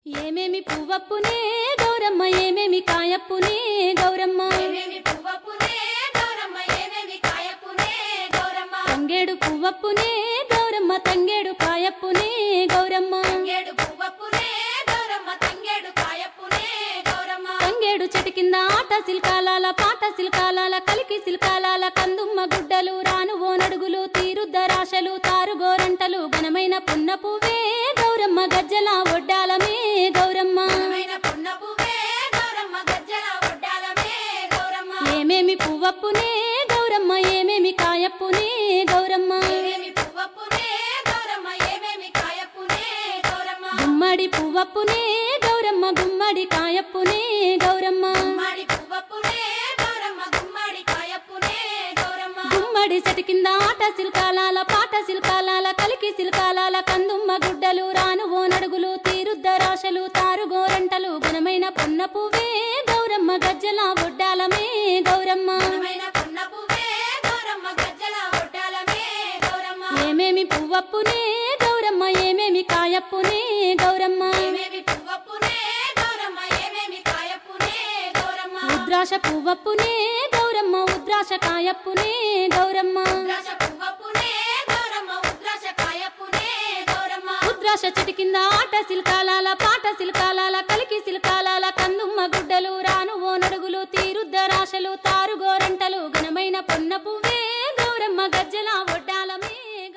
ఏమేమి పువ్వప్పునే గౌరమ్మ ఏమేమి కాయప్పునే గౌరమ్మ ఏమేమి పువ్వప్పునే గౌరమ్మ ఏమేమి కాయప్పునే గౌరమ్మ తంగేడు పువ్వప్పునే గౌరమ్మ తంగేడు కాయప్పునే గౌరమ్మ తంగేడు పువ్వప్పునే గౌరమ్మ తంగేడు కాయప్పునే గౌరమ్మ తంగేడు చెట్టు కింద ఆట సిల్కాలాల పాట సిల్కాలాల కలికి సిల్కాలాల కందుమ్మ గుడ్డలు రాను ఓనడుగులు తీరుద్దరాశలు తారుగోరంటలు ఘనమైన పున్న పువ్వే గౌరమ్మ గజ్జల ఒడ్డాలమే గౌరమ్మ ఘనమైన పున్న పువ్వే గౌరమ్మ గజ్జల ఒడ్డాలమే గౌరమ్మ ఏమేమి పువ్వప్పునే గౌరమ్మ ఏమేమి కాయప్పునే గౌరమ్మ ఏమేమి పువ్వప్పునే గౌరమ్మ ఏమేమి కాయప్పునే గౌరమ్మ గుమ్మడి పువ్వప్పునే గౌరమ్మ గుమ్మడి కాయప్పునే గౌరమ్మ గుమ్మడి పువ్వప్పునే గౌరమ్మ గుమ్మడి కాయప్పునే గౌరమ్మ గుమ్మడి చెట్టు కింద ఆట సిల్కాలాల పాట సిల్కాలాల కలికి సిల్కాలాల కందుమ్మ గుడ్డలు రాను ఓనడుగులు తీరుద్దరాశలు తారుగోరంటలు ఘనమైన పొన్న పువ్వే గౌరమ్మ గజ్జల ఒడ్డాలమే గౌరమ్మ ఘనమైన పున్న పువ్వే గౌరమ్మ గజ్జల ఒడ్డాలమే గౌరమ్మ ఏమేమి పువ్వప్పునే గౌరమ్మ ఏమేమి కాయప్పునే గౌరమ్మ ఏమేమి పువ్వప్పునే గౌరమ్మ ఏమేమి కాయప్పునే గౌరమ్మ ఉద్రాశ పువ్వప్పునే గౌరమ్మ ఉద్రాశ కాయప్పునే గౌరమ్మ ఉద్రాశ పువ్వప్పునే గౌరమ్మ ఉద్రాశ కాయప్పునే గౌరమ్మ ఉద్రాశ చెట్టు కింద ఆట సిల్కాలాల